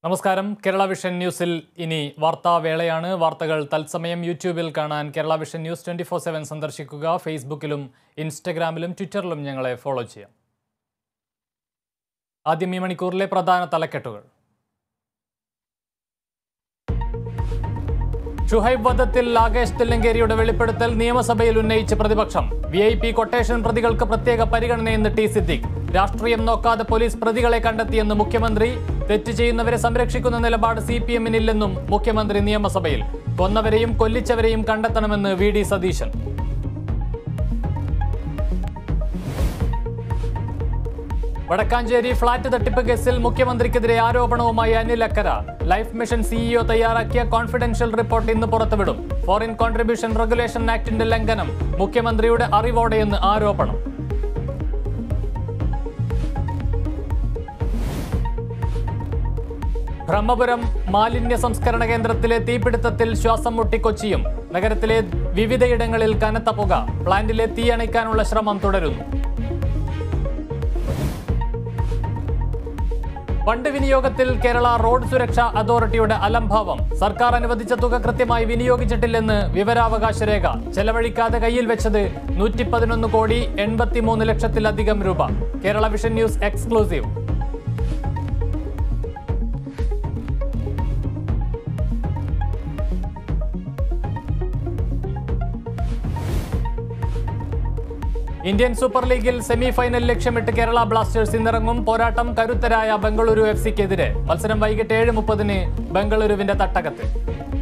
നമസ്കാരം കേരള വിഷൻ ന്യൂസിൽ ഇനി വാർത്താവേളയാണ് വാർത്തകൾ തത്സമയം യൂട്യൂബിൽ കാണാൻ Kerala vision news twenty four seven സന്ദർശിക്കുക ഫേസ്ബുക്കിലും ഇൻസ്റ്റഗ്രാമിലും ട്വിറ്ററിലും ഞങ്ങളെ ഫോളോ ചെയ്യാം ആദ്യം ഈ മണിക്കൂറിലെ പ്രധാന തലക്കെട്ടുകൾ ഷുഹൈബ് വധത്തിൽ ലാകേഷ് തില്ലങ്കേരിയുടെ വെളിപ്പെടുത്തൽ നിയമസഭയിൽ ഉന്നയിച്ച് പ്രതിപക്ഷം വി ഐ പി കൊട്ടേഷൻ പ്രതികൾക്ക് പ്രത്യേക പരിഗണനയെന്ന് ടി സിദ്ദിഖ് രാഷ്ട്രീയം നോക്കാതെ പോലീസ് പ്രതികളെ കണ്ടെത്തിയെന്ന് മുഖ്യമന്ത്രി തെറ്റ് ചെയ്യുന്നവരെ സംരക്ഷിക്കുന്ന നിലപാട് സി പി എമ്മിനില്ലെന്നും മുഖ്യമന്ത്രി നിയമസഭയിൽ കൊന്നവരെയും കൊല്ലിച്ചവരെയും കണ്ടെത്തണമെന്ന് V D Satheesan Vadakkanchery flat തട്ടിപ്പ് കേസിൽ മുഖ്യമന്ത്രിക്കെതിരെ ആരോപണവുമായി Anil Akkara life mission CEO തയ്യാറാക്കിയ കോൺഫിഡൻഷ്യൽ റിപ്പോർട്ട് ഇന്ന് പുറത്തുവിടും ഫോറിൻ കോൺട്രിബ്യൂഷൻ റെഗുലേഷൻ ആക്ടിന്റെ ലംഘനം മുഖ്യമന്ത്രിയുടെ അറിവോടെയെന്ന് ആരോപണം ബ്രഹ്മപുരം മാലിന്യ സംസ്കരണ കേന്ദ്രത്തിലെ തീപിടുത്തത്തിൽ ശ്വാസം മുട്ടി കൊച്ചിയും നഗരത്തിലെ വിവിധയിടങ്ങളിൽ കനത്ത പുക പ്ലാന്റിലെ തീ അണയ്ക്കാനുള്ള ശ്രമം തുടരുന്നു ഫണ്ട് വിനിയോഗത്തിൽ കേരള റോഡ് സുരക്ഷാ അതോറിറ്റിയുടെ അലംഭാവം സർക്കാർ അനുവദിച്ച തുക കൃത്യമായി വിനിയോഗിച്ചിട്ടില്ലെന്ന് വിവരാവകാശ രേഖ ചെലവഴിക്കാതെ കയ്യിൽ വെച്ചത് നൂറ്റി പതിനൊന്ന് കോടി എൺപത്തിമൂന്ന് ലക്ഷത്തിലധികം രൂപ Kerala vision news exclusive Indian super ലീഗിൽ സെമി ഫൈനൽ ലക്ഷ്യമിട്ട് കേരള ബ്ലാസ്റ്റേഴ്സ് ഇന്നിറങ്ങും പോരാട്ടം കരുത്തരായ ബംഗളൂരു എഫ് സിക്കെതിരെ മത്സരം വൈകിട്ട് ഏഴ് മുപ്പതിന് ബംഗളൂരുവിന്റെ തട്ടകത്ത്